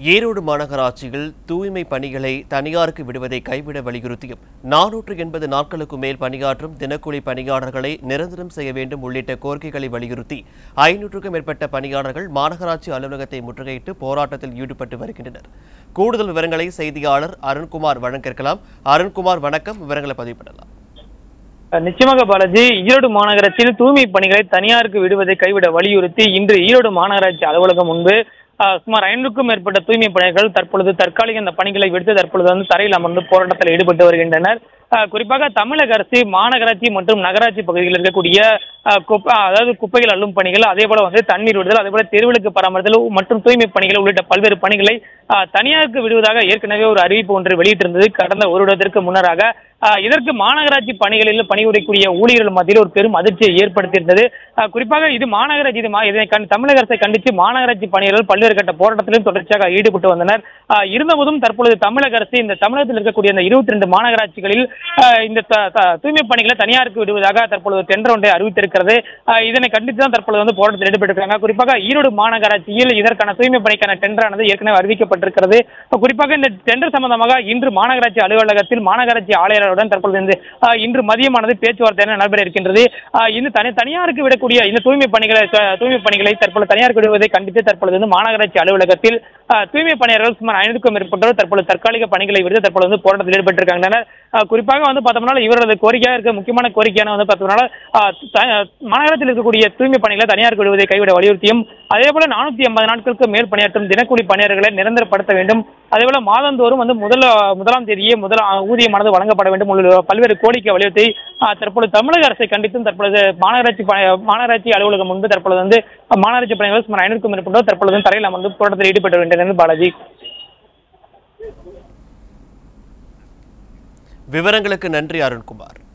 ஈரோடு மாநகராட்சியில் தூய்மை பணிகளை தனியாருக்கு விடுவதை கைவிட வலியுறுத்தியும் நானூற்று எண்பது நாட்களுக்கு மேல் பணியாற்றும் தினக்கூலி பணியாளர்களை நிரந்தரம் செய்ய வேண்டும் உள்ளிட்ட கோரிக்கைகளை வலியுறுத்தி ஐநூற்றுக்கும் மேற்பட்ட பணியாளர்கள் மாநகராட்சி அலுவலகத்தை முற்றுகையிட்டு போராட்டத்தில் ஈடுபட்டு வருகின்றனர் கூடுதல் விவரங்களை செய்தியாளர் அருண்குமார் வழங்கிருக்கலாம் அருண்குமார் வணக்கம் விவரங்களை பதிவு பண்ணலாம் நிச்சயமாக பாலாஜி ஈரோடு மாநகராட்சியில் தூய்மை பணிகளை தனியாருக்கு விடுவதை கைவிட வலியுறுத்தி இன்று ஈரோடு மாநகராட்சி அலுவலகம் முன்பு ஆஹ், சுமார் ஐநூறுக்கும் மேற்பட்ட தூய்மை பணிகள் தற்பொழுது தற்காலிக இந்த பணிகளை விடுத்து தற்பொழுது வந்து தரையில் அமர்ந்து போராட்டத்தில் ஈடுபட்டு வருகின்றனர் ஆஹ், குறிப்பாக தமிழக அரசு மாநகராட்சி மற்றும் நகராட்சி பகுதிகளில் இருக்கக்கூடிய ஆஹ், குப்பை அதாவது குப்பைகள் அள்ளும் பணிகள் அதே போல வந்து தண்ணீர் விடுதல் அதே போல தெருவிளக்கு பராமரித்தல் மற்றும் தூய்மை பணிகள் உள்ளிட்ட பல்வேறு பணிகளை ஆஹ், தனியாருக்கு விடுவதாக ஏற்கனவே ஒரு அறிவிப்பு ஒன்று வெளியிட்டிருந்தது கடந்த ஒரு வருடத்திற்கு முன்னராக ஆஹ், இதற்கு மாநகராட்சி பணிகளில் பணிபுரியக்கூடிய ஊழியர்கள் மத்தியில் ஒரு பெரும் அதிர்ச்சியை ஏற்படுத்தியிருந்தது ஆஹ், குறிப்பாக இது மாநகராட்சி இது மா- இதனை கண் தமிழக அரசை கண்டித்து மாநகராட்சி பணியாளர்கள் பல்வேறு கட்ட போராட்டத்திலும் தொடர்ச்சியாக ஈடுபட்டு வந்தனர் ஆஹ், இருந்தபோதும் தற்பொழுது தமிழக அரசு இந்த தமிழகத்தில் இருக்கக்கூடிய இந்த இருபத்தி ரெண்டு மாநகராட்சிகளில் ஆஹ், இந்த த- த- தூய்மை பணிகளை தனியாருக்கு விடுவதாக தற்பொழுது டெண்டர் ஒன்றை அறிவித்திருக்கிறது ஆஹ், இதனை கண்டித்து தான் தற்பொழுது வந்து போராட்டத்தில் ஈடுபட்டிருக்காங்க குறிப்பாக ஈரோடு மாநகராட்சியில் இதற்கான தூய்மை பணிக்கான டெண்டரானது ஏற்கனவே அறிவிக்கப்பட்டிருக்கிறது குறிப்பாக இந்த டெண்டர் சம்பந்தமாக இன்று மாநகராட்சி அலுவலகத்தில் மாநகராட்சி ஆணையருடன் தற்பொழுது இந்த ஆஹ், இன்று மதியமானது பேச்சுவார்த்தை நடைபெற இருக்கின்றது ஆஹ், இந்த தனி தனியாருக்கு விடக்கூடிய இந்த தூய்மை பணிகளை த- தூய்மை பணிகளை தற்பொழுது தனியாருக்கு விடுவதை கண்டித்து தற்பொழுது வந்து மாநகராட்சி அலுவலகத்தில் ஆஹ், தூய்மை பணியாளர்கள் சுமார் ஐநூறுக்கும் மேற்பட்டோர் தற்பொழுது தற்காலிக பணிகளை விடுத்து தற்பொழுது வந்து போராட்டத்தில் ஈடுபட்டிருக்காங்க ஆஹ், குறிப்பாக வந்து பார்த்தோம்னா இவரது கோரிக்கையாக இருக்க முக்கியமான கோரிக்கையான வந்து பார்த்தோம்னா ஆஹ், த- மாநகரத்தில் இருக்கக்கூடிய தூய்மை பணிகளை தனியாருக்கு விடுவதை கைவிட வலியுறுத்தியும் அதே போல நானூத்தி எண்பது நாட்களுக்கு மேல் பணியாற்றும் தினக்கூலி பணியாளர்களை நிரந்தரப்படுத்த வேண்டும் அதே போல மாதந்தோறும் வந்து முதல் முதலாம் தேதியே முதல் ஊதியமானது வழங்கப்பட வேண்டும் உள்ள பல்வேறு கோரிக்கை வலியுறுத்தி ஆஹ், தற்பொழுது தமிழக அரசை கண்டித்தும் தற்பொழுது மாநகராட்சி ப- மாநகராட்சி அலுவலகம் முன்பு தற்பொழுது வந்து மாநகராட்சி பணிகள் சுமார் ஐநூறுக்கும் மேற்பட்டோர் தற்பொழுது வந்து தரையில் அமர்ந்து போராட்டத்தில் ஈடுபட்டு வருகின்றனர் பாலாஜி விவரங்களுக்கு நன்றி அருண்குமார்